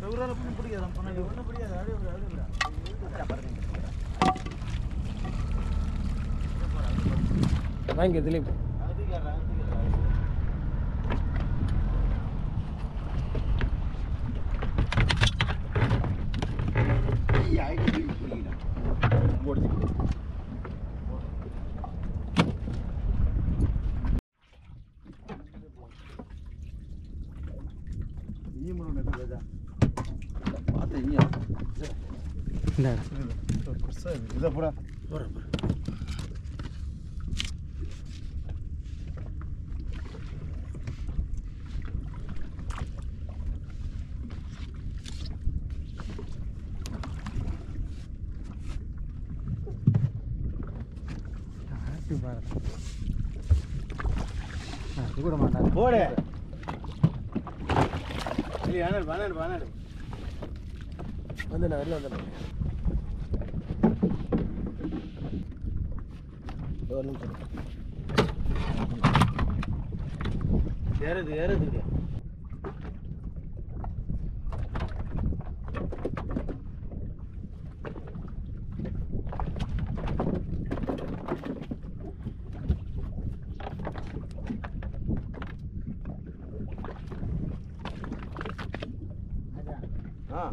செவ்வரால பண்ணி பிடிக்காது பண்ண ஒன்றும் பிடிக்காது அப்படியே விடு, அப்படியே விடு. வாங்கி திலீப் அதுக்காரா, அதுக்காரா. ಈ ಮುರು ನೆಟ್ಟು ಬೇಜ. ಇದ ಪುರ. இது கூட மாட்டாங்க போடு. ಇಲ್ಲಿ ಹನ್ನೆರಡು, ಹನ್ನೆರಡು, ಹನ್ನೆರಡು. வந்து நான் வெளில வந்துடுறேன் ஒரு நிமிஷம் ஏறுது ஏறுதுங்க ஆ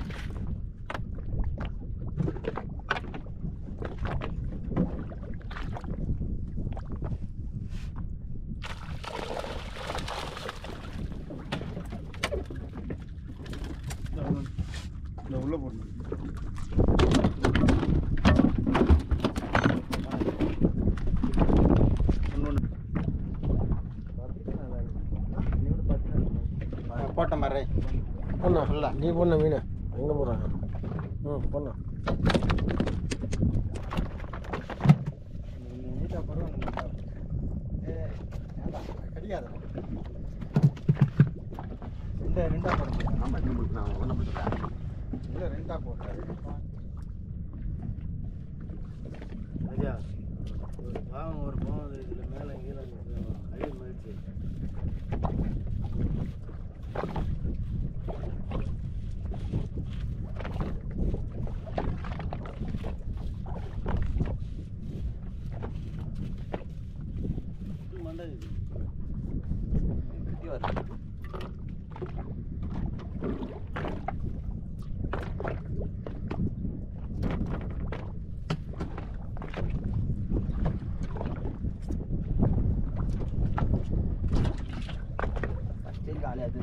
இந்த உள்ள போடணும் போட்ட மாதிரி பொண்ணா நீ பொண்ணு மீன் எங்கே போடுறாங்க ம் பொண்ணா நீட்டா பரவாயில்ல கிடையாது ரெண்டா ரெண்டா போடுறேன் ஆமாம் நான் ஒன்று போட்டுருக்கேன் இல்லை ரெண்டா போடுறேன் ஐயா ஒரு பாவம் ஒரு பாவம் இதில் மேலே கீழே அழி போயிடுச்சு மண்டை கட்டி வர சரி காலையாக அது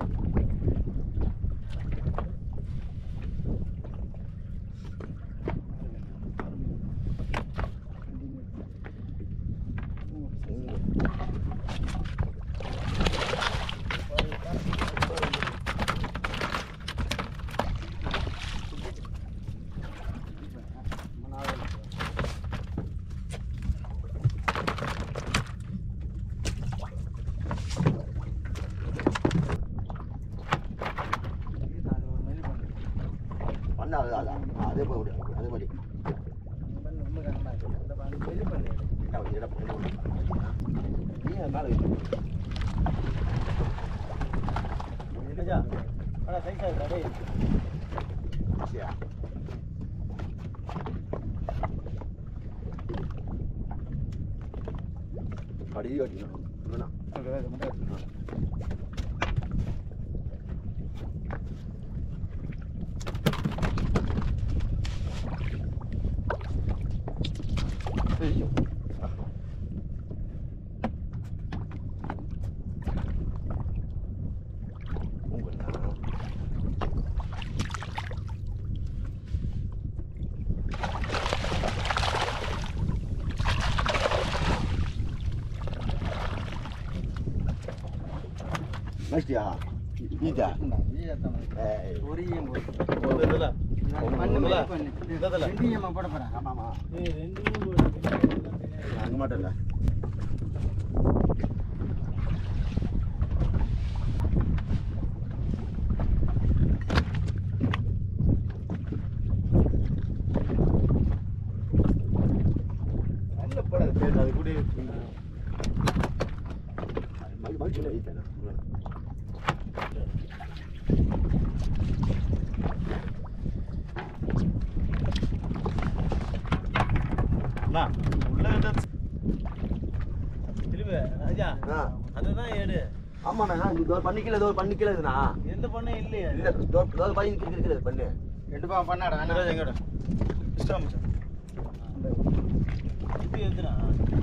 பண்ண அது அது அதே போய் அதே மாதிரி நான் இடம் நீ அது மேலே சரியா கடி கட்டிக்கணும் வேணாம் ஐயோ உங்களா மஸ்டியா நீதா ஏய் ஆமாமா அங்க மாட்டேன்ல நல்ல போடாது பேர் அது கூட மகிழ்ச்சி வைத்தேன் அண்ணா உள்ள கிட்ட திரும்ப ராஜா ஆ அதுதான் ஏடு ஆமாண்ணா இந்த தோல் பண்ணிக்கல ஏதோ பண்ணிக்கல இதுண்ணா எந்த பண்ணே இல்லையா இல்ல தோல் தோல் பண்ணி இருக்கிறது பண்ணு ரெண்டு பா பண்ணாடா ராஜா எங்கடா இஷ்டம் இது எதுனா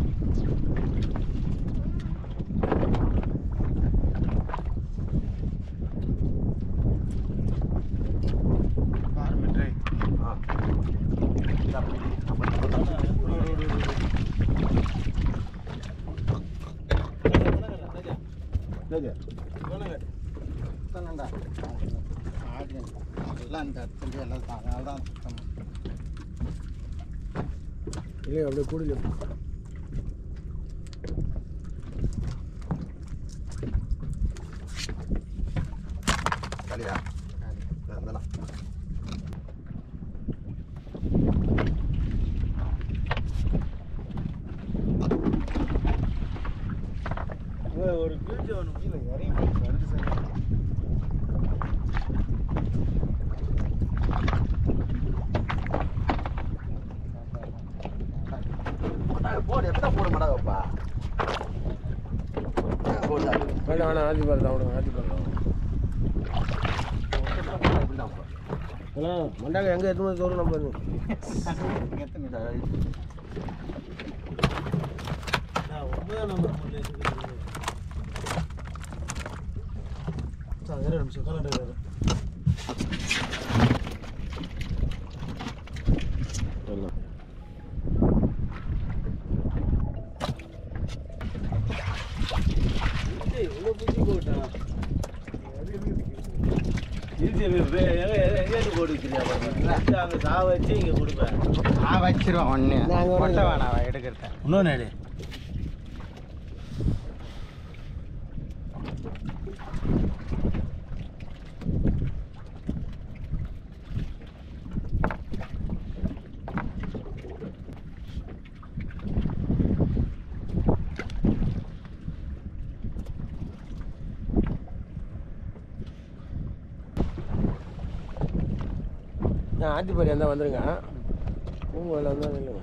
பாருமெட்ரே ஆ இந்தா பிடி. என்னது? எல்லாம் இந்த இடத்துல எல்லாம் அதனால தான் சுத்தம் இல்லையா அப்படியே கூடல காலியா ஆ, இந்தாண்ணா. ஒரு பீச்சு ஒன்று கீழே இறங்கி போச்சு அடுத்து சரி மட்டாங்க போடு எப்படா போட மாட்டா வைப்பா ஆ, போடுடா. வேண்டாம் வேணாம் ஆதி பாரு தான் விடுங்க ஆதி பாரு தான் இப்படிதான் போ. அண்ணா மண்டாங்க எங்கே எத்தனை மணி தோறும் நம்ம இந்த ஒன்பதாம் நம்பர் முல்லை இருக்குது. சார், வேற ஒரு நிமிஷம் காலண்டர் வேறு இவ்வளோ புத்தி போட்டான் அங்கே சா வச்சு இங்கே கொடுப்பேன் நான் வச்சிருவேன் ஒன்று நாங்க ஒரு- கொட்டை வேணாம் எடுக்கிறேன் இன்னொன்று எடு நான் ஆத்திப்பாடி இருந்தால் வந்துருங்க பூங்கோயில் வந்தால் இல்லைங்க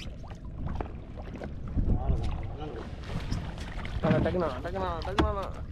டக்குனா டக்குனா டக்குனா